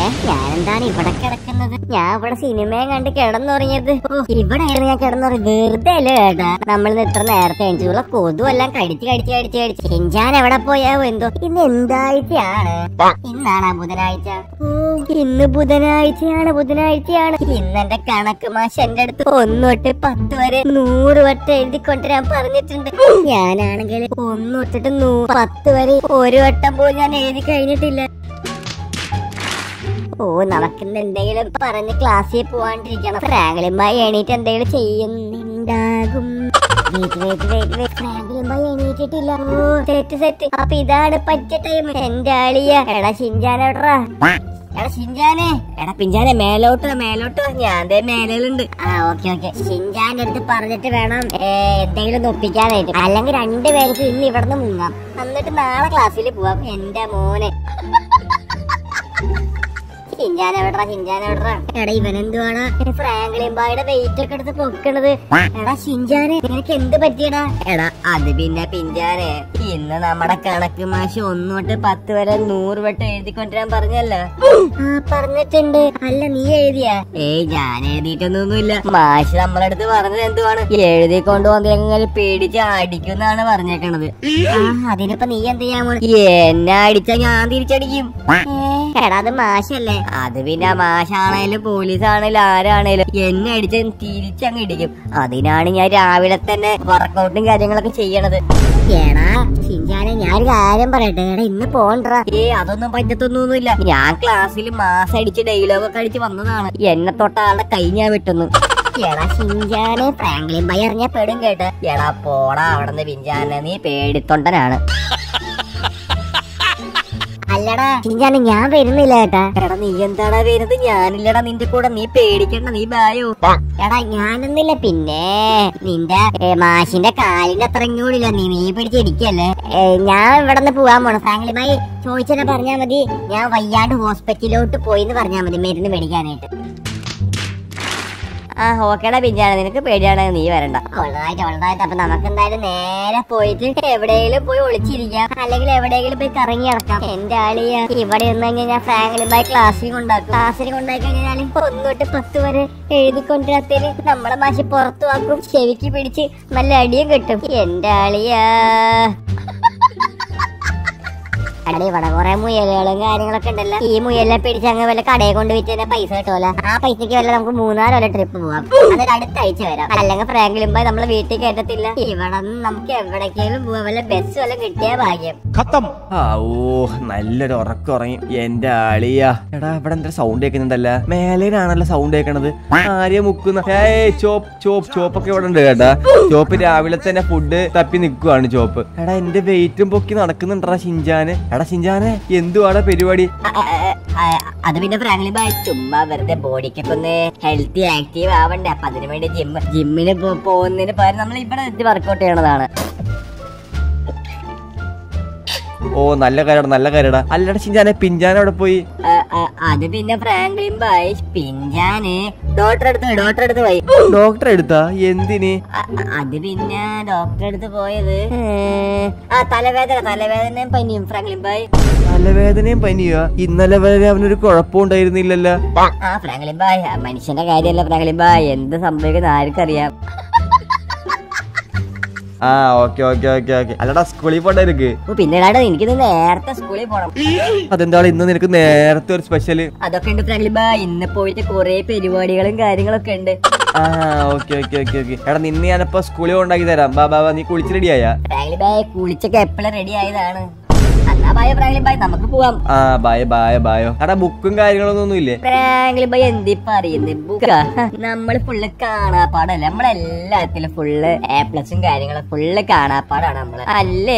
ഞാനെന്താണ് ഇവിടെ കിടക്കുന്നത് ഞാൻ ഇവിടെ സിനിമയും കണ്ട് കിടന്നുറങ്ങിയത് ഓ, ഇവിടെയായിരുന്നു ഞാൻ കിടന്നുറങ്ങി വെറുതെ അല്ലേ ഏട്ടാ നമ്മൾ ഇത്ര നേരത്തെ എണിച്ചുള്ള കൊതു എല്ലാം കടിച്ച് കടിച്ച് കടിച്ച് കടിച്ച് എഞ്ചാൻ എവിടെ പോയാവോ എന്തോ ഇന്ന് എന്താഴ്ചയാണ് ഇന്നാണ് ബുധനാഴ്ച ഓ ഇന്ന് ബുധനാഴ്ചയാണ് ബുധനാഴ്ചയാണ് ഇന്ന് എന്റെ കണക്ക് മാഷ് എന്റെ അടുത്ത് ഒന്ന് തൊട്ട് പത്ത് വരെ നൂറ് വട്ടം എഴുതി കൊണ്ടുവരാൻ പറഞ്ഞിട്ടുണ്ട് ഞാനാണെങ്കിൽ ഒന്ന് തൊട്ടിട്ട് നൂ പത്ത് വരെ ഒരു വട്ടം പോലും ഞാൻ എഴുതി കഴിഞ്ഞിട്ടില്ല ഓ നമുക്കിന്ന് എന്തെങ്കിലും പറഞ്ഞ് ക്ലാസ്സിൽ പോവാണ്ടിരിക്കണം ഫ്രാങ്ക്ലിമ്പായി എണീറ്റ് എന്തെങ്കിലും ചെയ്യുന്നുണ്ടാകും വെയിറ്റ് വെയിറ്റ് വെയിറ്റ് വെയിറ്റ് ഫ്രാങ്ക്ലിമ്പായി എണീറ്റിട്ടില്ല ഓ സെറ്റ് സെറ്റ് അപ്പൊ ഇതാണ് പറ്റിയ ടൈം എന്റെ ആളിയ എടാ ഷിൻജാനെവിടാ എടാ ഷിൻജാനെ എടാ പിഞ്ചാനെ മേലോട്ട് വാ, മേലോട്ട് വാ. ഞാൻ ദേ മേലുണ്ട് ആ ഓക്കെ ഓക്കെ ഷിൻജാന്റെ അടുത്ത് പറഞ്ഞിട്ട് വേണം ഏ, എന്തെങ്കിലും ഒന്ന് ഒപ്പിക്കാനായിട്ട് അല്ലെങ്കിൽ രണ്ടുപേർക്ക് ഇന്ന് ഇവിടുന്ന് മുങ്ങാം എന്നിട്ട് നാളെ ക്ലാസ്സിൽ പോവാം എന്റെ മോനെ ഷിൻജാൻ എവിടാ ഷിൻജാൻ എവിടാ എടാ ഇവൻ എന്തുവാണ് ഫ്രാങ്ക്ലിൻ ബായുടെ വെയിറ്റ് ഒക്കെ എടുത്ത് പൊക്കണത് എടാ ഷിൻജാനെ നിനക്ക് എന്ത് പറ്റിയടാ എടാ അത് പിന്നെ പിഞ്ചാനെ ഇന്ന് നമ്മുടെ കണക്ക് മാഷ് ഒന്ന് തൊട്ട് പത്ത് വരെ നൂറ് വട്ടം എഴുതിക്കൊണ്ടിരാൻ പറഞ്ഞല്ലോ ആ പറഞ്ഞിട്ടുണ്ട് അല്ല നീ എഴുതിയാ ഏയ് ഞാൻ എഴുതിയിട്ടൊന്നുമില്ല മാഷ് നമ്മളടുത്ത് പറഞ്ഞത് എന്തുവാണ് എഴുതി കൊണ്ടുവന്നെങ്കിൽ പേടിച്ച് അടിക്കുന്നാണ് പറഞ്ഞേക്കണത് ആ അതിനിപ്പോ നീ എന്ത് ചെയ്യാൻ പോണ്? എന്നെ അടിച്ചാ ഞാൻ തിരിച്ചടിക്കും ഏ, എടാ അത് മാഷല്ലേ അത് പിന്നെ മാഷാണേലും പോലീസാണേലും ആരാണേലും എന്നെ അടിച്ച് തിരിച്ചങ്ങ് ഇടിക്കും അതിനാണ് ഞാൻ രാവിലെ തന്നെ വർക്കൗട്ടും കാര്യങ്ങളൊക്കെ ചെയ്യണത് എടാ ചിഞ്ചാനെ ഞാൻ ഒരു കാര്യം പറയട്ടെ എടാ ഇന്ന് പോണ്ടാ ഏ അതൊന്നും പറ്റത്തൊന്നുമില്ല ഞാൻ ക്ലാസ്സിൽ മാസം അടിച്ച് ഡയലോഗൊക്കെ അടിച്ച് വന്നതാണ് എന്നെ തൊട്ട ആളുടെ കൈ ഞാൻ വിട്ടുന്നു എടാ ചിഞ്ചാനെ ഫ്രാങ്ക്ലിൻ ബൈ അറിഞ്ഞാ പെടും കേട്ട് എടാ പോടാ അവിടുന്ന് പിഞ്ചാനെ നീ പേടിത്തൊണ്ടനാണ് അല്ലടാ ചിഞ്ചാനെ ഞാൻ വരുന്നില്ല ഏട്ടാ എടാ നീ എന്താടാ വരുന്നത് ഞാനില്ലടാ നിന്റെ കൂടെ നീ പേടിക്കണ്ട നീ ബായോ എടാ ഞാനൊന്നില്ല പിന്നെ നിന്റെ ഏ, മാഷിന്റെ കാലിന്റെ അത്ര ഇങ്ങോട്ടില്ല നീ നീ പിടിച്ചിരിക്കല്ലേ ഏ, ഞാൻ ഇവിടെ നിന്ന് പോവാൻ പോണു ഫ്രാങ്ക്ലിമായി ചോദിച്ചെന്നെ പറഞ്ഞാ മതി ഞാൻ വയ്യാണ്ട് ഹോസ്പിറ്റലിലോട്ട് പോയി എന്ന് പറഞ്ഞാ മതി മരുന്ന് മേടിക്കാനായിട്ട് ആ ഓക്കേടാ പിഞ്ചാണ് നിനക്ക് പേടിയാണ് നീ വരണ്ട ഉള്ളതായിട്ട് ഉള്ളതായിട്ട് അപ്പൊ നമുക്ക് എന്തായാലും നേരെ പോയിട്ട് എവിടെയെങ്കിലും പോയി ഒളിച്ചിരിക്കാം അല്ലെങ്കിൽ എവിടെയെങ്കിലും പോയി കറങ്ങി ഇറക്കാം എന്റെ ആളിയ ഇവിടെ നിന്ന് കഴിഞ്ഞാൽ ഞാൻ ഫ്രാങ്ക്ലിൻ ബൈ ക്ലാസ്സിൽ കൊണ്ടാക്കും ക്ലാസ്സിൽ കൊണ്ടാക്കി കഴിഞ്ഞാൽ ഒന്ന് തൊട്ട് പത്ത് വരെ എഴുതിക്കൊണ്ടിരത്തേന് നമ്മളെ മാഷി പുറത്തു ആക്കും ചെവിക്ക് പിടിച്ച് നല്ല അടിയും കിട്ടും എന്റെ ആളിയാ അടി ഇവിടെ കുറെ മുയലുകളും കാര്യങ്ങളൊക്കെ ഉണ്ടല്ലോ ഈ മുയലിനെ പിടിച്ച് അങ്ങ് വല്ല കടയെ കൊണ്ട് വിറ്റ് പൈസ കിട്ടുമല്ലോ ആ പൈസക്ക് വല്ല നമുക്ക് മൂന്നാല് വല്ല ട്രിപ്പ് പോവാം എന്നിട്ട് അടുത്ത ആഴ്ച വരാം അല്ലെങ്കിൽ ഫ്രാങ്കിലുമ്പോ നമ്മളെ വീട്ടിൽ കയറ്റത്തില്ല ഇവിടെ നിന്ന് നമുക്ക് എവിടേക്കെങ്കിലും പോവാം വല്ല ബസ് വല്ല കിട്ടിയ ഭാഗ്യം ഖത്തം ആ ഓ നല്ലൊരു ഉറക്കം ഉറങ്ങി എന്റെ ആളിയാ എടാ ഇവിടെ എന്താ സൗണ്ട് കേൾക്കുന്നുണ്ടല്ല മേലേനാണല്ലോ സൗണ്ട് കേൾക്കണത് ആരെയാ മുക്കുന്ന ഏയ് ചോപ്പ് ചോപ്പ് ചോപ്പൊക്കെ ഇവിടെ ഉണ്ട് കേട്ടാ ചോപ്പ് രാവിലെ തന്നെ ഫുഡ് തപ്പി നിക്കുവാണ് ചോപ്പ് എടാ എന്റെ വെയിറ്റും പൊക്കി നടക്കുന്നുണ്ടടാ ഷിഞ്ചാന് എടാ ഷിഞ്ചാനെ എന്തുവാടാ പരിപാടി അ- അ- അ- അത് പിന്നെ ഫ്രാങ്ക്ലി ബായ് ചുമ്മാ വെറുതെ ബോഡിക്കൊക്കെ ഒന്ന് ഹെൽത്തി ആക്റ്റീവ് ആവണ്ടേ അപ്പൊ അതിനു വേണ്ടി ജിം ജിമ്മിന് പോകുന്നതിന് പകരം നമ്മൾ ഇവിടെ വർക്കൗട്ട് ചെയ്യണതാണ് ഓ നല്ല കാര്യടാ നല്ല കാര്യടാ അല്ലടാ ഷിഞ്ചാനെ പിഞ്ചാൻ അവിടെ പോയി അ- അ- അത് പിന്നെ ഫ്രാങ്ക്ലിൻ ബായ് പിഞ്ചാന് ഡോക്ടറെ അടുത്ത് പോയി ഡോക്ടറെ അടുത്ത് പോയി ഡോക്ടറെ എടുത്താ എന്തിന് അ- അ- അത് പിന്നെ ഡോക്ടറെ അടുത്ത് പോയത് ഏ, ആ തലവേദന തലവേദനയും പനിയും ഫ്രാങ്ക്ലിൻ ബായ് തലവേദനയും പനിയോ ഇന്നലെ വരെ അവനൊരു കുഴപ്പമുണ്ടായിരുന്നില്ലല്ലോ ആ ഫ്രാങ്ക്ലിൻ ബായ് ആ മനുഷ്യന്റെ കാര്യമല്ല ഫ്രാങ്ക്ലിൻ ബായ് എന്ത് സംഭവിക്കുന്ന ആർക്കറിയാം ആ ഓക്കെ ഓക്കെ ഓക്കെ ഓക്കെ അല്ലടാ സ്കൂളിൽ പോണ്ടായിരിക്ക് ഓ, പിന്നീടാണ് എനിക്കിന്ന് നേരത്തെ സ്കൂളിൽ പോണം അതെന്താണ് ഇന്ന് നിനക്ക് നേരത്തെ ഒരു സ്പെഷ്യല് അതൊക്കെ ഉണ്ട് ഫ്രാങ്ക്ലിൻ ബായ് ഇന്ന് പോയിട്ട് കുറെ പരിപാടികളും കാര്യങ്ങളൊക്കെ ഉണ്ട് ആ ഓക്കെ ഓക്കെ ഓക്കെ ഓക്കെ എടാ നിന്നെ ഞാനപ്പോ സ്കൂളിൽ കൊണ്ടാക്കി തരാം ബാ ബാ ബാ, നീ കുളിച്ച് റെഡിയായ ഫ്രാങ്ക്ലിൻ ബായ് കുളിച്ചൊക്കെ എപ്പോഴും റെഡി ആയതാണ് എന്നാ ബായ ഫ്രാങ്ക്ലിൻ ബായ് നമുക്ക് പോവാം ആ ബായ ബായ ബായോ എടാ ബുക്കും കാര്യങ്ങളൊന്നും ഇല്ലേ ഫ്രാങ്ക്ലിൻ ബായ് എന്തി പറയുന്നത് ബുക്ക നമ്മള് ഫുള്ള് കാണാപ്പാടല്ല നമ്മളെല്ലാത്തിലും ഫുള്ള് എ പ്ലസും കാര്യങ്ങളും ഫുള്ള് കാണാപ്പാടാണ് നമ്മള് അല്ലേ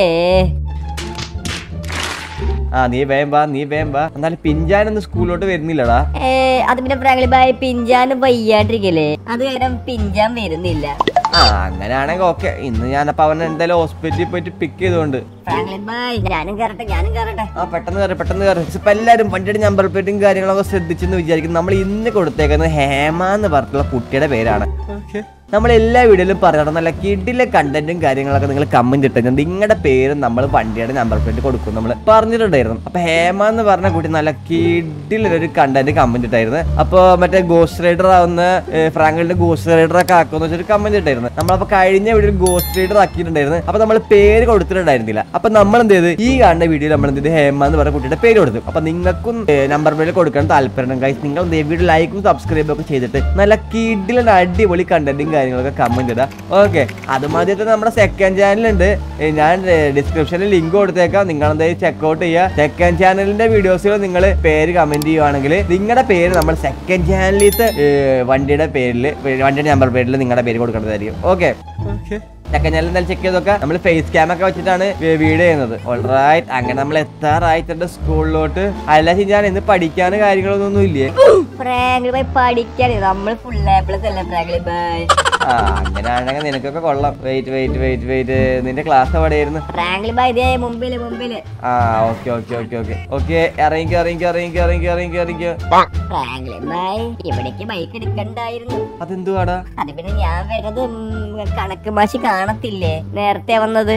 ആ നീ വേം വാ നീ വേം വാ എന്നാലും പിഞ്ചാനൊന്നും സ്കൂളിലോട്ട് വരുന്നില്ലടാ ഏ, അത് പിന്നെ ഫ്രാങ്ക്ലിൻ ബായ് പിഞ്ചാനും വയ്യാണ്ടിരിക്കല്ലേ അത് കാരണം പിഞ്ചാൻ വരുന്നില്ല ആ അങ്ങനെയാണെങ്കിൽ ഓക്കെ ഇന്ന് ഞാനപ്പോ അവനെ എന്തായാലും ഹോസ്പിറ്റലിൽ പോയിട്ട് പിക്ക് ചെയ്തോണ്ട് ഫ്രാങ്ക്ലിൻ ബായ് ഞാനും കയറട്ടെ ഞാനും കയറട്ടെ ആ പെട്ടെന്ന് കയറി പെട്ടെന്ന് കയറി ഇപ്പൊ എല്ലാരും വണ്ടിയുടെ നമ്പർ പ്ലേറ്റും കാര്യങ്ങളൊക്കെ ശ്രദ്ധിച്ചെന്ന് വിചാരിക്കും നമ്മൾ ഇന്ന് കൊടുത്തേക്കുന്നത് ഹേമ എന്ന് പറഞ്ഞിട്ടുള്ള കുട്ടിയുടെ പേരാണ് നമ്മൾ എല്ലാ വീഡിയോയിലും പറയണം നല്ല കിഡിലെ കണ്ടന്റും കാര്യങ്ങളൊക്കെ നിങ്ങൾ കമന്റ് ഇട്ടുണ്ട് നിങ്ങളുടെ പേര് നമ്മൾ വണ്ടിയുടെ നമ്പർ പ്ലേറ്റ് കൊടുക്കും നമ്മൾ പറഞ്ഞിട്ടുണ്ടായിരുന്നു അപ്പൊ ഹേമ എന്ന് പറഞ്ഞ കുട്ടി നല്ല കിഡിലൊരു കണ്ടന്റ് കമന്റ് ഇട്ടായിരുന്നു അപ്പൊ മറ്റേ ഗോസ്റ്റ് റൈഡർ ആവുന്ന ഫ്രാങ്കലിന്റെ ഗോസ്റ്റ് റൈഡർ ഒക്കെ ആക്കുമെന്ന് വെച്ചൊരു കമന്റ് ഇട്ടായിരുന്നു നമ്മളപ്പോ കഴിഞ്ഞ വീഡിയോയിൽ ഗോസ്റ്റ് റൈഡർ ആക്കിയിട്ടുണ്ടായിരുന്നു അപ്പൊ നമ്മൾ പേര് കൊടുത്തിട്ടുണ്ടായിരുന്നില്ല അപ്പൊ നമ്മൾ എന്ത് ചെയ്ത് ഈ കാണുന്ന വീഡിയോയിൽ നമ്മൾ എന്ത് ചെയ്ത് ഹേമ എന്ന് പറഞ്ഞ കുട്ടിയുടെ പേര് കൊടുത്തു അപ്പൊ നിങ്ങൾക്കും നമ്പർ പ്ലേറ്റ് കൊടുക്കാൻ താല്പര്യം ഗൈസ് നിങ്ങൾ എന്ത് ചെയ്യും? വീഡിയോ ലൈക്കും സബ്സ്ക്രൈബും ഒക്കെ ചെയ്തിട്ട് നല്ല കിഡിലും അടിപൊളി കണ്ടന്റും കാര്യങ്ങളൊക്കെ കമന്റ് ഇടാം ഓക്കെ അതുമാതിരി തന്നെ നമ്മുടെ സെക്കൻഡ് ചാനലുണ്ട് ഞാൻ ഡിസ്ക്രിപ്ഷനിൽ ലിങ്ക് കൊടുത്തേക്കാം നിങ്ങൾ എന്തായാലും ചെക്കൗട്ട് ചെയ്യുക സെക്കൻഡ് ചാനലിന്റെ വീഡിയോസിൽ നിങ്ങൾ പേര് കമന്റ് ചെയ്യുവാണെങ്കിൽ നിങ്ങളുടെ പേര് നമ്മൾ സെക്കൻഡ് ചാനലിലത്തെ വണ്ടിയുടെ പേരിൽ വണ്ടിയുടെ നമ്പർ പേരിൽ നിങ്ങളുടെ പേര് കൊടുക്കേണ്ടതായിരിക്കും ഓക്കെ സെക്കൻഡ് ചാനൽ എന്തായാലും ചെക്ക് ചെയ്തൊക്കെ നമ്മൾ ഫേസ് ക്യാം ഒക്കെ വെച്ചിട്ടാണ് വീഡിയോ ചെയ്യുന്നത് ഓൾറൈറ്റ് അങ്ങനെ നമ്മൾ എത്താറായിട്ടുണ്ട് സ്കൂളിലോട്ട് അല്ല ഞാൻ ഇന്ന് പഠിക്കാൻ കാര്യങ്ങളൊന്നും ഇല്ലേ ഫ്രാങ്ക്ലിൻ ബായ് പഠിക്കാൻ നമ്മൾ ഫുൾ എ പ്ലസ് അല്ലേ ഫ്രാങ്ക്ലിൻ ബായ് ആ അങ്ങനെയാണെങ്കിൽ നിനക്കൊക്കെ കൊള്ളാം വെയിറ്റ് വെയിറ്റ് വെയിറ്റ് വെയിറ്റ് നിന്റെ ക്ലാസ് എവിടെയായിരുന്നു ഫ്രാങ്ക്ലിൻ ബായ് ഇതേ മുമ്പില് മുമ്പില് ആ okay okay okay okay okay ഇറങ്ങിക്കോ ഇറങ്ങിക്കോ ഇറങ്ങിക്കോ ഇറങ്ങിക്കോ ഇറങ്ങിക്കോ ഇറങ്ങിക്കോ ഫ്രാങ്ക്ലിൻ ബായ് ഇവിടേക്ക് ബൈക്ക് എടുക്കണ്ടായിരുന്നു അതെന്തുവാടാ അത് പിന്നെ ഞാൻ വരുന്നത് ഉം, കണക്ക് മാഷി കാണത്തില്ലേ നേരത്തെ വന്നത്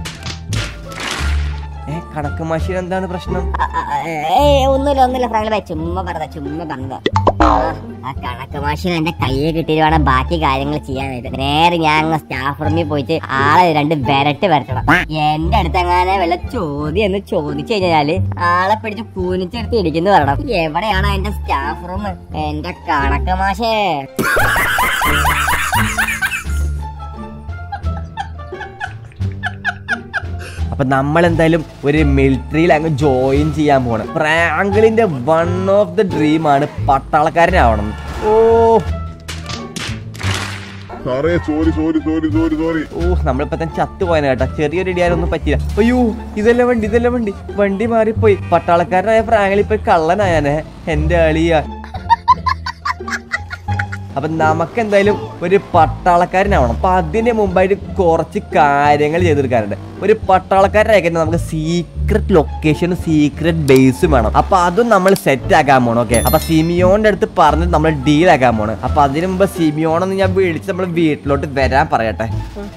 ഏ കണക്ക് മാഷിന് എന്താണ് പ്രശ്നം ആ, ആ, ആ, ഏയ് ഒന്നുമില്ല ഒന്നുമില്ല ഫ്രാങ്ക്ലിൻ ബായ് ചുമ്മാ പറഞ്ഞ ചുമ്മാ പറഞ്ഞതാ ആ, ആ കണക്ക് മാഷിന് എന്റെ കയ്യെ കിട്ടിയിട്ട് വേണം ബാക്കി കാര്യങ്ങൾ ചെയ്യാനായിട്ട് നേരെ ഞാൻ അങ്ങ് സ്റ്റാഫ് റൂമിൽ പോയിട്ട് ആളെ രണ്ട് വിരട്ട് വരട്ടണം എന്റെ അടുത്ത് അങ്ങനെ വല്ല ചോദ്യം എന്ന് ചോദിച്ചു കഴിഞ്ഞാല് ആളെ പിടിച്ച് കൂനിച്ചെടുത്ത് ഇരിക്കുന്നു പറയണം എവിടെയാണ് എന്റെ സ്റ്റാഫ് റൂം എന്റെ കണക്ക് മാഷേ അപ്പൊ നമ്മൾ എന്തായാലും ഒരു മിലിറ്ററിയിൽ അങ്ങ് ജോയിൻ ചെയ്യാൻ പോണം ഫ്രാങ്ക്ലിന്റെ വൺ ഓഫ് ദ ഡ്രീം ആണ് പട്ടാളക്കാരനാവണം ഓ സാറേ sorry sorry sorry sorry sorry ഓ നമ്മളിപ്പോ തന്നെ ചത്തു പോയന കേട്ടാ ചെറിയൊരു ഇടിയാനൊന്നും പറ്റില്ല അയ്യോ ഇതല്ല വണ്ടി ഇതല്ല വണ്ടി വണ്ടി മാറിപ്പോയി പട്ടാളക്കാരനായ ഫ്രാങ്കിൽ ഇപ്പൊ കള്ളനായാനെ എന്റെ അളിയ അപ്പൊ നമുക്ക് എന്തായാലും ഒരു പട്ടാളക്കാരനാവണം അപ്പൊ അതിന് മുമ്പായിട്ട് കുറച്ച് കാര്യങ്ങൾ ചെയ്തെടുക്കാനുണ്ട് ഒരു പട്ടാളക്കാരനായി നമുക്ക് സീക്രട്ട് ലൊക്കേഷനും സീക്രട്ട് ബേസും വേണം അപ്പൊ അതും നമ്മൾ സെറ്റ് ആക്കാൻ പോണം ഓക്കെ അപ്പൊ സിമിയോന്റെ അടുത്ത് പറഞ്ഞിട്ട് നമ്മൾ ഡീൽ ആക്കാൻ പോണ് അപ്പൊ അതിന് മുമ്പ് സിമിയോണെന്ന് ഞാൻ വിളിച്ച് നമ്മൾ വീട്ടിലോട്ട് വരാൻ പറയട്ടെ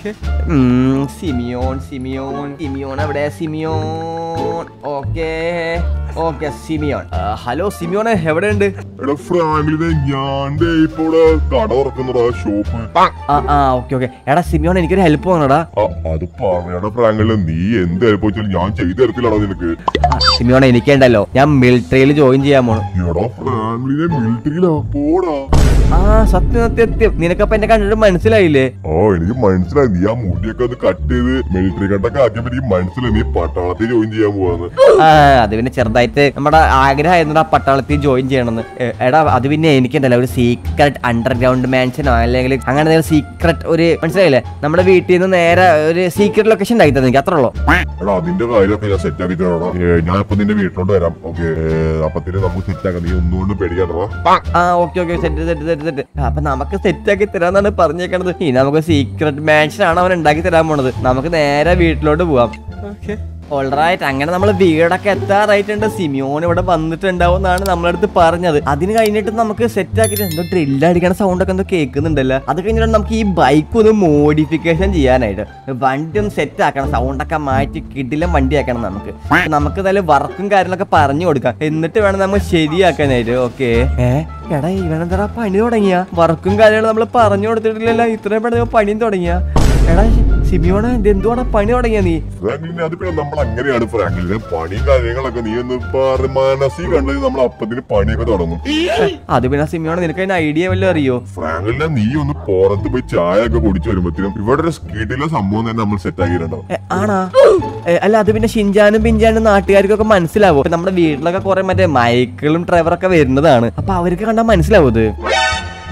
ഉം, സിമിയോൺ സിമിയോൺ സിമിയോൺ എവിടെ സിമിയോൺ ഓക്കെ ഓക്കെ സിമിയോൺ ആ, ഹലോ സിമിയോൺ എവിടെയുണ്ട് എടാ ഫ്രാങ്ക്ലിനെ ഞാൻ ദേ ഇപ്പൊ ഇവിടെ കട തുറക്കുന്നടാ ഷോപ്പ് ആ ആ ഓക്കെ ഓക്കെ എടാ സിമിയോൺ എനിക്കൊരു ഹെൽപ്പ് വേണോടാ ആ, അത് പറയടാ ഫ്രാങ്ക്ലിനെ നീ എന്ത് ഹെൽപ്പ് വെച്ചാലും ഞാൻ ചെയ്തു തരത്തില്ലടാ നിനക്ക് ആ, സിമിയോൺ എനിക്കുണ്ടല്ലോ ഞാൻ മിലിറ്ററിയിൽ ജോയിൻ ചെയ്യാൻ പോണു എടാ ഫ്രാങ്ക്ലിനെ മിലിറ്ററിയിലാ പോടാ ആ സത്യം സത്യം സത്യം നിനക്കപ്പൊ എന്നെ കണ്ടിട്ട് മനസ്സിലായില്ലേ ആ എനിക്ക് മനസ്സിലായി നീ ആ മുടിയൊക്കെ ഒന്ന് കട്ട് ചെയ്ത് മിലിറ്ററി കണ്ടൊക്കെ ആക്കിയപ്പോ എനിക്ക് മനസ്സിലായി നീ പട്ടാളത്തിൽ ജോയിൻ ചെയ്യാൻ പോവാന്ന് ആ അത് പിന്നെ ചെറുതായിട്ട് നമ്മുടെ ആഗ്രഹമായിരുന്നു ആ പട്ടാളത്തിൽ ജോയിൻ ചെയ്യണമെന്ന് എ, എടാ അത് പിന്നെ എനിക്കുണ്ടല്ലോ ഒരു സീക്രട്ട് അണ്ടർഗ്രൗണ്ട് മാൻഷനോ അല്ലെങ്കിൽ അങ്ങനെ സീക്രട്ട് ഒരു മനസ്സിലായില്ലേ നമ്മുടെ വീട്ടിൽ നിന്ന് നേരെ ഒരു സീക്രട്ട് ലൊക്കേഷൻ ഉണ്ടാക്കി തന്നെ എനിക്ക് അത്രേ ഉള്ളൂ എടാ അതിന്റെ കാര്യമൊക്കെ ഞാൻ സെറ്റ് ആക്കി തരാടാ ഏ, ഞാൻ ഇപ്പൊ നിന്റെ വീട്ടിലോട്ട് വരാം ഓക്കെ അപ്പത്തിന് നമുക്ക് സെറ്റ് ആക്കാം നീ ഒന്നുകൊണ്ടും പേടിക്കാത്തടാ ആ okay okay set set set set അപ്പൊ നമുക്ക് സെറ്റ് ആക്കി തരാന്നാണ് പറഞ്ഞേക്കണത് ഇനി നമുക്ക് സീക്രട്ട് മാൻഷൻ ആണ് അവൻ ഉണ്ടാക്കി തരാൻ പോണത് നമുക്ക് നേരെ വീട്ടിലോട്ട് പോവാം ഓൾറൈറ്റ് അങ്ങനെ നമ്മൾ വീടൊക്കെ എത്താറായിട്ടുണ്ട് സിമിയോൻ ഇവിടെ വന്നിട്ടുണ്ടാവും എന്നാണ് നമ്മളടുത്ത് പറഞ്ഞത് അതിന് കഴിഞ്ഞിട്ട് നമുക്ക് സെറ്റ് ആക്കിയിട്ട് എന്തോ ഡ്രില്ല് അടിക്കണ സൗണ്ട് ഒക്കെ എന്തോ കേൾക്കുന്നുണ്ടല്ലോ അത് കഴിഞ്ഞിട്ട് നമുക്ക് ഈ ബൈക്ക് ഒന്ന് മോഡിഫിക്കേഷൻ ചെയ്യാനായിട്ട് വണ്ടി ഒന്ന് സെറ്റ് ആക്കണം സൗണ്ട് ഒക്കെ മാറ്റി കിടിലം വണ്ടി ആക്കണം നമുക്ക് നമുക്ക് എന്തായാലും വർക്കും കാര്യങ്ങളൊക്കെ പറഞ്ഞു കൊടുക്കാം എന്നിട്ട് വേണം നമ്മൾ ശരിയാക്കാനായിട്ട് ഓക്കെ ഏ എടാ ഇവനെന്താ പണി തുടങ്ങിയ വർക്കും കാര്യങ്ങളും നമ്മൾ പറഞ്ഞു കൊടുത്തിട്ടില്ലല്ലോ ഇത്രയും പെട്ടെന്ന് പണിയും തുടങ്ങിയ എടാ സിമിയോണ ഇത് എന്തുവാടാ പണി തുടങ്ങിയ നീ ഫ്രാങ്ക്ലിനെ അത് പിന്നെ നമ്മൾ അങ്ങനെയാണ് ഫ്രാങ്ക്ലിനെ പണിയും കാര്യങ്ങളൊക്കെ നീ ഒന്ന് പറ മനസ്സിൽ കണ്ടത് നമ്മൾ അപ്പത്തിന് പണിയൊക്കെ തുടങ്ങും അത് പിന്നെ സിമിയോണ നിനക്ക് അതിന് ഐഡിയ വല്ലതും അറിയോ ഫ്രാങ്ക്ലിനെ നീ ഒന്ന് പുറത്ത് പോയി ചായ ഒക്കെ കുടിച്ചു വരുമ്പോഴത്തേനും ഇവിടെ ഒരു സ്കിഡിലെ സംഭവം തന്നെ നമ്മൾ സെറ്റ് ആക്കിയിട്ടുണ്ടാവും എ, ആണാ എ, അല്ല അത് പിന്നെ ഷിൻജാനും പിഞ്ചാനും നാട്ടുകാർക്കൊക്കെ മനസ്സിലാവും ഇപ്പൊ നമ്മുടെ വീട്ടിലൊക്കെ കുറെ മറ്റേ മൈക്കിളും ഡ്രൈവറൊക്കെ വരുന്നതാണ് അപ്പൊ അവർക്ക് കണ്ടാൽ മനസ്സിലാവും ഇത്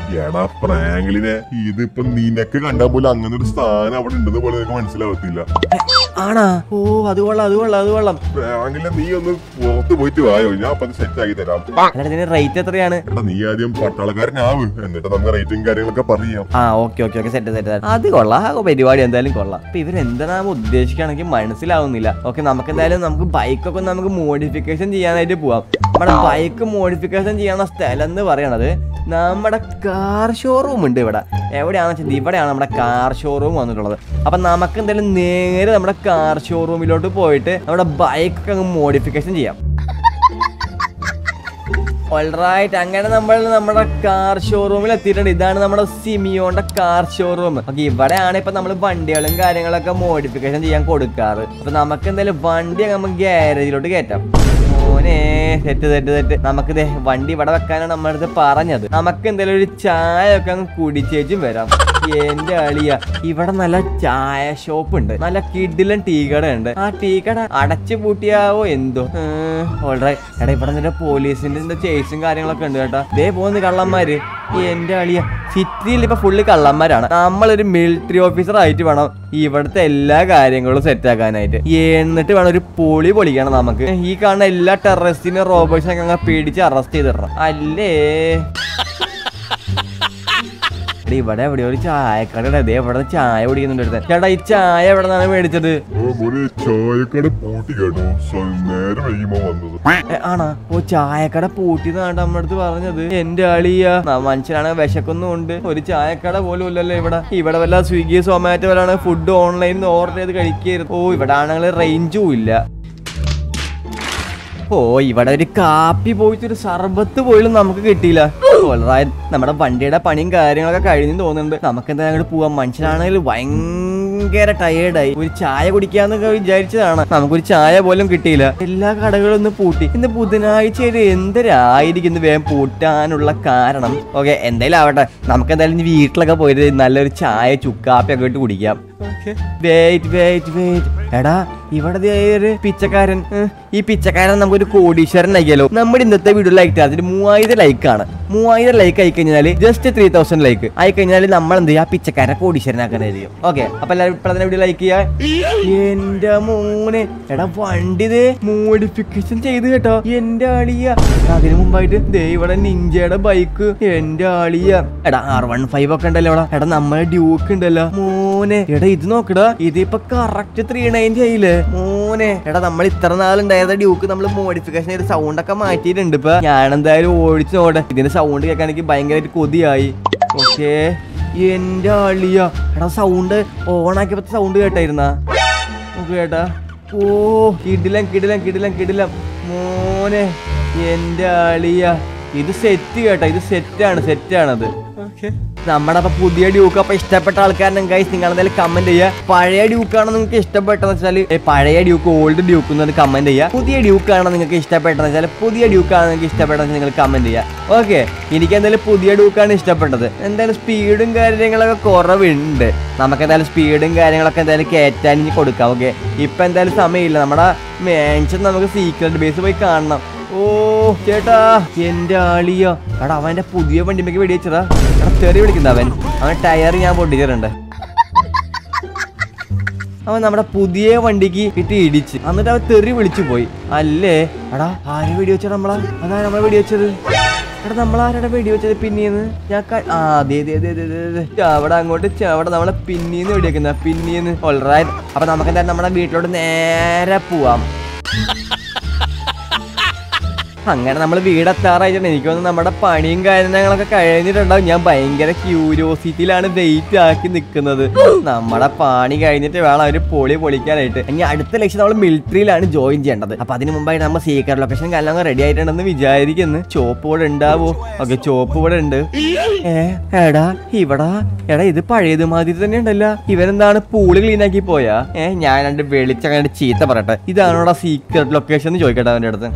എടാ പ്രാങ്കിളിനെ ഇതിപ്പോ നിനക്ക് കണ്ടാൽ പോലും അങ്ങനെ ഒരു സ്ഥാനം അവിടെ ഉണ്ടെന്ന് പോലെ നിനക്ക് മനസ്സിലാവത്തില്ല ആണാ ഓ അത് കൊള്ളാം അത് കൊള്ളാം അത് കൊള്ളാം പ്രാങ്കിലെ നീ ഒന്ന് പുറത്ത് പോയിട്ട് വായോ ഞാൻ അപ്പൊ സെറ്റ് ആക്കി തരാം അല്ല ഇതിന് റേറ്റ് എത്രയാണ് എടാ നീ ആദ്യം പട്ടാളക്കാരനാവ് എന്നിട്ട് നമുക്ക് റേറ്റും കാര്യങ്ങളൊക്കെ പറയാം ആ okay okay okay set set അത് കൊള്ളാം ആ പരിപാടി എന്തായാലും കൊള്ളാം അപ്പൊ ഇവരെന്താണ് ഉദ്ദേശിക്കുകയാണെങ്കിൽ മനസ്സിലാവുന്നില്ല ഓക്കെ നമുക്ക് എന്തായാലും നമുക്ക് ബൈക്കൊക്കെ നമുക്ക് മോഡിഫിക്കേഷൻ ചെയ്യാനായിട്ട് പോവാം നമ്മുടെ ബൈക്ക് മോഡിഫിക്കേഷൻ ചെയ്യാനുള്ള സ്ഥലം എന്ന് പറയണത് നമ്മുടെ കാർ ഷോറൂം ഉണ്ട് ഇവിടെ എവിടെയാണെന്ന് വെച്ചാൽ ഇവിടെയാണ് നമ്മുടെ കാർ ഷോറൂം വന്നിട്ടുള്ളത് അപ്പൊ നമുക്ക് എന്തായാലും നേരെ നമ്മുടെ കാർ ഷോറൂമിലോട്ട് പോയിട്ട് നമ്മുടെ ബൈക്കൊക്കെ അങ്ങ് മോഡിഫിക്കേഷൻ ചെയ്യാം ഓൾറൈറ്റ് അങ്ങനെ നമ്മൾ നമ്മുടെ കാർ ഷോറൂമിൽ എത്തിയിട്ടുണ്ട് ഇതാണ് നമ്മുടെ സിമിയോന്റെ കാർ ഷോറൂം ഓക്കെ ഇവിടെയാണ് ഇപ്പൊ നമ്മൾ വണ്ടികളും കാര്യങ്ങളൊക്കെ മോഡിഫിക്കേഷൻ ചെയ്യാൻ കൊടുക്കാറ് അപ്പൊ നമുക്ക് എന്തായാലും വണ്ടി നമുക്ക് ഗ്യാരേജിലോട്ട് കയറ്റാം മോനെ തെറ്റ് തെറ്റ് തെറ്റ് നമുക്ക് ദേ വണ്ടി ഇവിടെ വെക്കാനാണ് നമ്മുടെ അടുത്ത് പറഞ്ഞത് നമുക്ക് എന്തായാലും ഒരു ചായ ഒക്കെ അങ്ങ് കുടിച്ചേച്ചും വരാം എന്റെ അളിയ ഇവിടെ നല്ല ചായ ഷോപ്പ് ഉണ്ട് നല്ല കിഡിലൻ ടീ കട ഉണ്ട് ആ ടീ കട അടച്ചു പൂട്ടിയാവോ എന്തോ ഓൾറൈറ്റ് എടാ ഇവിടെ നിന്റെ പോലീസിന്റെ ചേസും കാര്യങ്ങളൊക്കെ ഉണ്ട് കേട്ടോ ദേ പോകുന്ന കള്ളന്മാര് എന്റെ അളിയ സിറ്റിയിൽ ഇപ്പൊ ഫുള്ള് കള്ളന്മാരാണ് നമ്മളൊരു മിലിറ്ററി ഓഫീസർ ആയിട്ട് വേണം ഇവിടുത്തെ എല്ലാ കാര്യങ്ങളും സെറ്റ് ആക്കാനായിട്ട് എന്നിട്ട് വേണം ഒരു പൊളി പൊളിക്കണം നമുക്ക് ഈ കാണുന്ന എല്ലാ ടെററിസ്റ്റിനും റോബേഴ്സിനൊക്കെ അങ്ങ് പിടിച്ച് അറസ്റ്റ് ചെയ്തിടണം അല്ലേ എടാ, ഇവിടെ എവിടെ ഒരു ചായക്കട ദേ ഇവിടെ ചായ കുടിക്കുന്നുണ്ട് ഒരുത്തൻ. ചേട്ടാ ഈ ചായ എവിടെ നിന്നാണ് മേടിച്ചത് ഓ മോനെ ചായക്കട പൂട്ടി കേട്ടോ സ്വ- നേരം വൈകുമ്പോ വന്നത് ഏ, ആണോ ഓ ചായക്കട പൂട്ടിന്നാണ് നമ്മുടെ അടുത്ത് പറഞ്ഞത് എന്റെ അളിയ മനുഷ്യനാണ് വിശക്കൊന്നും ഉണ്ട് ഒരു ചായക്കട പോലും ഇല്ലല്ലോ ഇവിടെ ഇവിടെ വല്ല സ്വിഗ്ഗി സൊമാറ്റോ വല്ലാണ് ഫുഡ് ഓൺലൈനിൽ ഓർഡർ ചെയ്ത് കഴിക്കരുത് ഓ ഇവിടെ ആണെങ്കിൽ റേഞ്ചും ഇല്ല ഓ ഇവിടെ ഒരു കാപ്പി പോയിട്ട് ഒരു സർബത്ത് പോലും നമുക്ക് കിട്ടിയില്ല ഓൾറൈറ്റ് നമ്മുടെ വണ്ടിയുടെ പണിയും കാര്യങ്ങളൊക്കെ കഴിഞ്ഞു തോന്നുന്നുണ്ട് നമുക്ക് എന്താ അങ്ങോട്ട് പോവാം മനുഷ്യനാണെങ്കിൽ ഭയങ്കര ടയേർഡായി ഒരു ചായ കുടിക്കാന്നൊക്കെ വിചാരിച്ചതാണ് നമുക്കൊരു ചായ പോലും കിട്ടിയില്ല എല്ലാ കടകളും ഒന്ന് പൂട്ടി ഇന്ന് ബുധനാഴ്ച ഒരു എന്തരായിരിക്കും ഇന്ന് വേഗം പൂട്ടാനുള്ള കാരണം ഓക്കെ എന്തായാലും ആവട്ടെ നമുക്ക് എന്തായാലും ഇനി വീട്ടിലൊക്കെ പോയിട്ട് നല്ലൊരു ചായ ചുക്കാപ്പി ഒക്കെ ഇട്ട് കുടിക്കാം വെയിറ്റ് വെയിറ്റ് വെയിറ്റ് എടാ ഇവിടെ ദേ ഒരു പിച്ചക്കാരൻ ഏ, ഈ പിച്ചക്കാരൻ നമുക്കൊരു കോടീശ്വരൻ ആക്കിയാലോ നമ്മുടെ ഇന്നത്തെ വീഡിയോ ലൈക്ക് അതിന് മൂവായിരം ലൈക്കാണ് മൂവായിരം ലൈക്ക് ആയി കഴിഞ്ഞാൽ ജസ്റ്റ് ത്രീ തൗസൻഡ് ലൈക്ക് ആയി കഴിഞ്ഞാൽ നമ്മൾ എന്ത് ചെയ്യുക ആ പിച്ചക്കാരനെ കോടീശ്വരനാക്കാനായിരിക്കും ഓക്കെ അപ്പൊ എല്ലാവരും ഇപ്പോൾ തന്നെ വീഡിയോ ലൈക്ക് ചെയ്യാ എന്റെ മോനെ എടാ വണ്ടി ദേ മോഡിഫിക്കേഷൻ ചെയ്ത് കേട്ടോ എന്റെ ആളിയ അതിനു മുമ്പായിട്ട് ദേ ഇവിടെ നിഞ്ചയുടെ ബൈക്ക് എന്റെ ആളിയ എടാ ആർ വൺ ഫൈവ് ഒക്കെ ഉണ്ടല്ലോ ഇവിടെ എടാ നമ്മളെ ഡ്യൂക്ക് ഉണ്ടല്ലോ മോനെ എടാ ഇത് നോക്കടാ ഇതിപ്പോ കറക്റ്റ് ത്രീ നയൻറ്റി ആയില്ലേ മോനെ എടാ നമ്മൾ ഇത്ര നാളുണ്ടായത് ഡ്യൂക്ക് നമ്മൾ മോഡിഫിക്കേഷൻ ചെയ്ത് സൗണ്ട് ഒക്കെ മാറ്റിയിട്ടുണ്ട് ഇപ്പൊ ഞാൻ എന്തായാലും ഓടിച്ചു നോട്ടെ ഇതിന്റെ സൗണ്ട് കേൾക്കാൻ എനിക്ക് ഭയങ്കരമായിട്ട് കൊതിയായി ഓക്കേ എന്റെ ആളിയ എടാ സൗണ്ട് ഓണാക്കിയപ്പോ സൗണ്ട് കേട്ടായിരുന്നാ നോക്ക് കേട്ടാ ഓ കിടിലം കിടിലം കിടിലം കിടിലം മോനെ എന്റെ ആളിയ ഇത് സെറ്റ് കേട്ടോ ഇത് സെറ്റാണ് സെറ്റാണത് നമ്മുടെ അപ്പൊ പുതിയ ഡ്യൂക്ക് അപ്പൊ ഇഷ്ടപ്പെട്ട ആൾക്കാരനും ഗൈസ് നിങ്ങൾ എന്തായാലും കമന്റ് ചെയ്യുക പഴയ ഡ്യൂക്കാണ് നിങ്ങൾക്ക് ഇഷ്ടപ്പെട്ടതെന്ന് വെച്ചാൽ പഴയ ഡ്യൂക്ക് ഓൾഡ് ഡ്യൂക്ക് എന്ന് കമന്റ് ചെയ്യുക പുതിയ ഡ്യൂക്കാണ് നിങ്ങൾക്ക് ഇഷ്ടപ്പെട്ടതെന്ന് വെച്ചാൽ പുതിയ ഡ്യൂക്കാണ് നിങ്ങൾക്ക് ഇഷ്ടപ്പെട്ടതെന്ന് നിങ്ങൾ കമന്റ് ചെയ്യുക ഓക്കെ എനിക്ക് എന്തായാലും പുതിയ ഡ്യൂക്കാണ് ഇഷ്ടപ്പെട്ടത് എന്തായാലും സ്പീഡും കാര്യങ്ങളൊക്കെ കുറവുണ്ട് നമുക്ക് എന്തായാലും സ്പീഡും കാര്യങ്ങളൊക്കെ എന്തായാലും കയറ്റാൻ ഇനി കൊടുക്കാം ഓക്കെ ഇപ്പൊ എന്തായാലും സമയമില്ല നമ്മുടെ മാൻഷൻ നമുക്ക് സീക്രട്ട് ബേസ് പോയി കാണണം ഓ ചേട്ടാ എന്റെ ആളിയ എടാ അവന്റെ പുതിയ വണ്ടിമേക്ക് വെടിവെച്ചതാ എടാ തെറി വിളിക്കുന്ന അവൻ അവൻ ടയർ ഞാൻ പൊട്ടിച്ചിട്ടുണ്ട് അവൻ നമ്മുടെ പുതിയ വണ്ടിക്ക് ഇട്ട് ഇടിച്ച് എന്നിട്ട് അവൻ തെറി വിളിച്ചു പോയി അല്ലേ എടാ ആര് വെടിവെച്ചടാ നമ്മളാ അതാ നമ്മളെ വെടിവെച്ചത് എടാ നമ്മളാരുടെ വെടിവെച്ചത് പിന്നീന്ന് ഞാൻ ക- ആ ദേ ദേ ദേ ദേ ദേ ദേ. അവിടെ അങ്ങോട്ട് അവിടെ നമ്മളെ പിന്നീന്ന് വെടിവെക്കുന്ന പിന്നീന്ന് ഓൾറൈറ്റ് അപ്പൊ നമുക്ക് എന്തായാലും നമ്മുടെ വീട്ടിലോട്ട് നേരെ പോവാം അങ്ങനെ നമ്മൾ വീടെത്താറായിട്ടുണ്ട് എനിക്ക് തോന്നുന്നു നമ്മുടെ പണിയും കാര്യങ്ങളൊക്കെ കഴിഞ്ഞിട്ടുണ്ടാവും ഞാൻ ഭയങ്കര ക്യൂരിയോസിറ്റിയിലാണ് വെയിറ്റ് ആക്കി നിൽക്കുന്നത് നമ്മുടെ പണി കഴിഞ്ഞിട്ട് വേണം അവര് പൊളി പൊളിക്കാനായിട്ട് ഇനി അടുത്ത ലക്ഷ്യം നമ്മൾ മിലിറ്ററിയിലാണ് ജോയിൻ ചെയ്യേണ്ടത് അപ്പൊ അതിന് മുമ്പായിട്ട് നമ്മൾ സീക്രട്ട് ലൊക്കേഷൻ എല്ലാം റെഡി ആയിട്ടുണ്ടെന്ന് വിചാരിക്കുന്നു ചോപ്പ് ഇവിടെ ഉണ്ടാവോ ഓക്കെ ചോപ്പ് ഇവിടെ ഉണ്ട് ഏ എടാ ഇവിടെ എടാ ഇത് പഴയത് മാതിരി തന്നെ ഉണ്ടല്ലോ ഇവനെന്താണ് പൂള് ക്ലീൻ ആക്കി പോയാ ഏ ഞാൻ രണ്ട് വെളിച്ചങ്ങനെ ചീത്ത പറയട്ടെ ഇതാണോടാ സീക്രട്ട് ലൊക്കേഷൻ എന്ന് ചോദിക്കട്ടെ അവന്റെ അടുത്ത്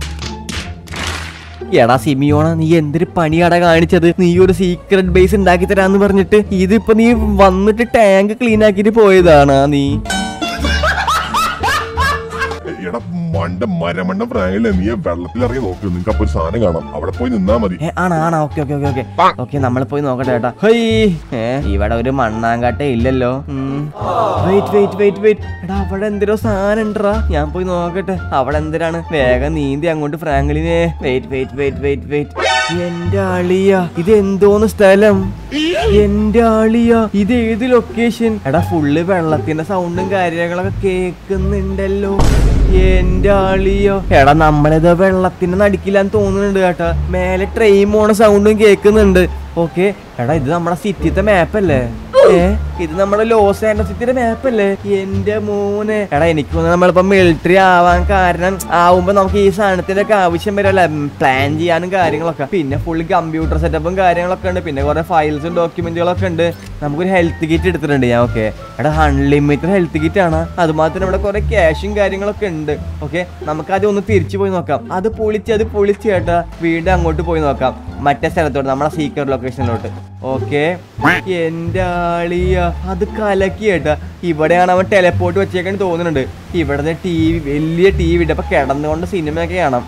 എടാ സിമിയോണ നീ എന്തൊരു പണിയാടാ കാണിച്ചത് നീ ഒരു സീക്രട്ട് ബേസ് ഉണ്ടാക്കി തരാന്ന് പറഞ്ഞിട്ട് ഇതിപ്പോ നീ വന്നിട്ട് ടാങ്ക് ക്ലീൻ ആക്കിട്ട് പോയതാണ് നീ എടാ മണ്ട മരമണ്ട ഫ്രാങ്കിലെ നീ വെള്ളത്തിൽ ഇറങ്ങി നോക്ക് നിനക്ക് അപ്പൊ ഒരു സാധനം കാണാം അവിടെ പോയി നിന്നാ മതി ഏ ആണോ ആണോ okay okay okay okay okay നമ്മൾ പോയി നോക്കട്ടെ ചേട്ടാ ഹൈ ഏ ഇവിടെ ഒരു മണ്ണാങ്കാട്ടെ ഇല്ലല്ലോ വെയിറ്റ് വെയിറ്റ് വെയിറ്റ് വെയിറ്റ് എടാ അവിടെ എന്തിനോ സാധനം ഉണ്ടറാ ഞാൻ പോയി നോക്കട്ടെ അവിടെ എന്തിനാണ് വേഗം നീന്തി അങ്ങോട്ട് ഫ്രാങ്ക്ലിനെ wait wait wait wait wait എന്റെ അളിയ ഇത് എന്തോന്ന് സ്ഥലം എന്റെ അളിയ ഇത് ഏത് ലൊക്കേഷൻ എടാ ഫുള്ള് വെള്ളത്തിന്റെ സൗണ്ടും കാര്യങ്ങളൊക്കെ കേക്കുന്നുണ്ടല്ലോ എന്റെ ആളിയോ എടാ നമ്മളിത് വെള്ളത്തിന്റെ നടുക്കില്ലാന്ന് തോന്നുന്നുണ്ട് കേട്ടാ മേലെ ട്രെയിൻ പോണ സൗണ്ടും കേൾക്കുന്നുണ്ട് ഓക്കെ എടാ ഇത് നമ്മുടെ സിറ്റിത്തെ മാപ്പല്ലേ ഏ ഇത് നമ്മുടെ ലോസ് ആൻഡസിറ്റിയുടെ മാപ്പല്ലേ എന്റെ മോനെ എടാ എനിക്ക് തോന്നുന്നു നമ്മളിപ്പോ മിലിറ്ററി ആവാൻ കാരണം ആവുമ്പോ നമുക്ക് ഈ സാധനത്തിന്റെ ഒക്കെ ആവശ്യം വരല്ല പ്ലാൻ ചെയ്യാനും കാര്യങ്ങളൊക്കെ പിന്നെ ഫുള്ള് കമ്പ്യൂട്ടർ സെറ്റപ്പും കാര്യങ്ങളൊക്കെ ഉണ്ട് പിന്നെ കുറെ ഫയൽസും ഡോക്യുമെന്റുകളൊക്കെ ഉണ്ട് നമുക്കൊരു ഹെൽത്ത് കിറ്റ് എടുത്തിട്ടുണ്ട് ഞാൻ ഓക്കെ എടാ അൺലിമിറ്റഡ് ഹെൽത്ത് കിറ്റ് ആണ് അതുമാത്രം ഇവിടെ കുറെ ക്യാഷും കാര്യങ്ങളൊക്കെ ഉണ്ട് ഓക്കെ നമുക്ക് ആദ്യം ഒന്ന് തിരിച്ചു പോയി നോക്കാം അത് പൊളിച്ച് അത് പൊളിച്ച് കേട്ടാ വീണ്ടും അങ്ങോട്ട് പോയി നോക്കാം മറ്റേ സ്ഥലത്തോട്ട് നമ്മുടെ സീക്രട്ട് ലൊക്കേഷനിലോട്ട് ഓക്കെ എന്റെ ആളിയ അത് കലക്കി കേട്ടാ ഇവിടെയാണ് അവൻ ടെലപ്പോർട്ട് വെച്ചേക്കാൻ തോന്നുന്നുണ്ട് ഇവിടുത്തെ ടി വി വലിയ ടി വി അപ്പൊ കിടന്നുകൊണ്ട് സിനിമയൊക്കെ കാണാം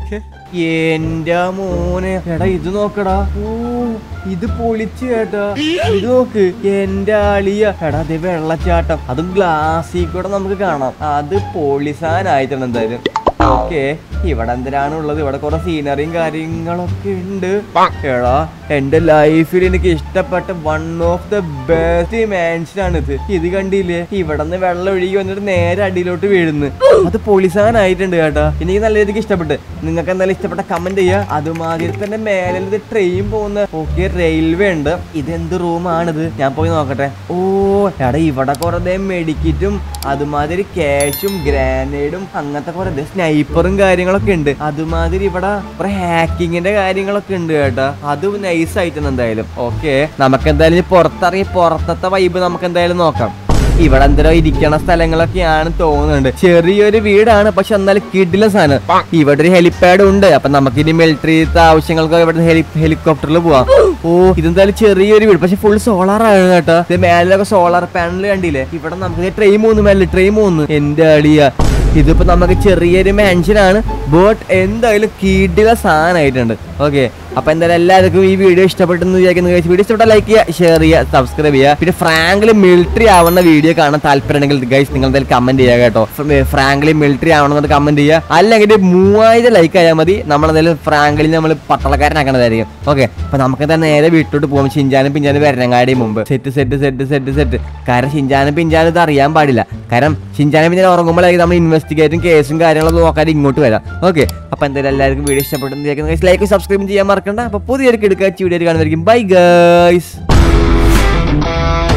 എന്റെ മോനെ എടാ ഇത് നോക്കടാ ഓ ഇത് പൊളിച്ചു കേട്ടാ ഇത് നോക്ക് എന്റെ അളിയ എടാ അത് വെള്ളച്ചാട്ടം അതും ഗ്ലാസ്സിൽ കൂടെ നമുക്ക് കാണാം അത് പൊളിസാനായിട്ടാണ് എന്തായാലും ഓക്കെ ഇവിടെ എന്തിനാണ് ഉള്ളത് ഇവിടെ കുറെ സീനറിയും കാര്യങ്ങളൊക്കെ ഉണ്ട് എടാ എന്റെ ലൈഫിൽ എനിക്ക് ഇഷ്ടപ്പെട്ട one of the best mansion ആണ് ഇത് ഇത് കണ്ടില്ലേ ഇവിടെ നിന്ന് വെള്ളം ഒഴുകി വന്നിട്ട് നേരെ അടിയിലോട്ട് വീഴുന്നു അത് പൊളിസാനായിട്ടുണ്ട് കേട്ടാ എനിക്ക് നല്ല രീതിക്ക് ഇഷ്ടപ്പെട്ട് നിങ്ങൾക്ക് എന്തായാലും ഇഷ്ടപ്പെട്ട കമന്റ് ചെയ്യുക അതുമാതിരി തന്നെ മേലെ ഇത് ട്രെയിൻ പോകുന്ന ഓക്കെ റെയിൽവേ ഉണ്ട് ഇതെന്ത് റൂമാണിത് ഞാൻ പോയി നോക്കട്ടെ ഓ എടാ ഇവിടെ കുറെ മെഡിക്കിറ്റും അതുമാതിരി ക്യാഷും ഗ്രാനേഡും അങ്ങനത്തെ കുറെ സ്നൈപ്പറും കാര്യങ്ങളൊക്കെ ഉണ്ട് അതുമാതിരി ഇവിടെ കുറെ ഹാക്കിങ്ങിന്റെ കാര്യങ്ങളൊക്കെ ഉണ്ട് കേട്ടാ അത് നൈസ് ആയിട്ടാണ് എന്തായാലും ഓക്കെ നമുക്ക് എന്തായാലും ഇനി പുറത്തിറങ്ങി പുറത്തത്തെ വൈബ് നമുക്ക് എന്തായാലും നോക്കാം ഇവിടെ എന്തോ ഇരിക്കണ സ്ഥലങ്ങളൊക്കെയാണ് തോന്നുന്നുണ്ട് ചെറിയൊരു വീടാണ് പക്ഷെ എന്നാലും കിടില സാധനം ഇവിടെ ഒരു ഹെലിപ്പാഡ് ഉണ്ട് അപ്പൊ നമുക്ക് ഇനി മിലിറ്ററി ആവശ്യങ്ങൾക്ക് ഇവിടെ ഹെലി ഹെലികോപ്റ്ററിൽ പോവാം ഓ ഇതെന്തായാലും ചെറിയൊരു വീട് പക്ഷെ ഫുൾ സോളാർ ആണ് കേട്ടോ ഇത് മേലൊക്കെ സോളാർ പാനൽ കണ്ടില്ലേ ഇവിടെ നമുക്ക് ട്രെയിൻ മൂന്ന് മേലെ ട്രെയിൻ മൂന്ന് എന്റെ അടിയ ഇതിപ്പോ നമുക്ക് ചെറിയൊരു മാൻഷനാണ് ബട്ട് എന്തായാലും കിടില സാധനമായിട്ടുണ്ട് ഓക്കെ അപ്പൊ എന്തായാലും എല്ലാവർക്കും ഈ വീഡിയോ ഇഷ്ടപ്പെട്ടെന്ന് വിചാരിക്കുന്നു വീഡിയോ ഇഷ്ടപ്പെട്ട ലൈക്ക് ചെയ്യുക ഷെയർ ചെയ്യുക സബ്സ്ക്രൈബ് ചെയ്യുക പിന്നെ ഫ്രാങ്കിലി മിലിറ്ററി ആവുന്ന വീഡിയോ കാണാൻ താല്പര്യമുണ്ടെങ്കിൽ ഗൈസ് നിങ്ങൾ എന്തായാലും കമന്റ് ചെയ്യുക കേട്ടോ ഫ്രാങ്കിലി മിലിറ്ററി ആവണമെന്ന് കമന്റ് ചെയ്യുക അല്ലെങ്കിൽ മൂവായിരം ലൈക്ക് ആയാൽ മതി നമ്മൾ എന്തായാലും ഫ്രാങ്കിലി നമ്മൾ പട്ടളക്കാരനാക്കണതായിരിക്കും ഓക്കെ അപ്പൊ നമുക്ക് എന്താ നേരെ വീട്ടിലോട്ട് പോകും ഷിഞ്ചാനും പിഞ്ചാനും വരണങ്ങാടി മുമ്പ് set set set set set കാരണം ഷിഞ്ചാനും പിഞ്ചാനും ഇത് അറിയാൻ പാടില്ല കാരണം ഷിഞ്ചാനും പിഞ്ചാനും ഉറങ്ങുമ്പോഴായിരിക്കും നമ്മൾ ഇൻവെസ്റ്റിഗേറ്റും കേസും കാര്യങ്ങളൊക്കെ നോക്കാൻ ഇങ്ങോട്ട് വരാം ഓക്കെ അപ്പൊ എന്തായാലും എല്ലാവർക്കും വീഡിയോ ഇഷ്ടപ്പെട്ടെന്ന് ലൈക്ക് സബ്സ്ക്രൈബ് ചെയ്യാൻ മറക്കണ്ട അപ്പൊ പുതിയൊരു കിടക്കാച്ചി വീഡിയോ കാണുന്നതായിരിക്കും ബൈ ഗൈസ്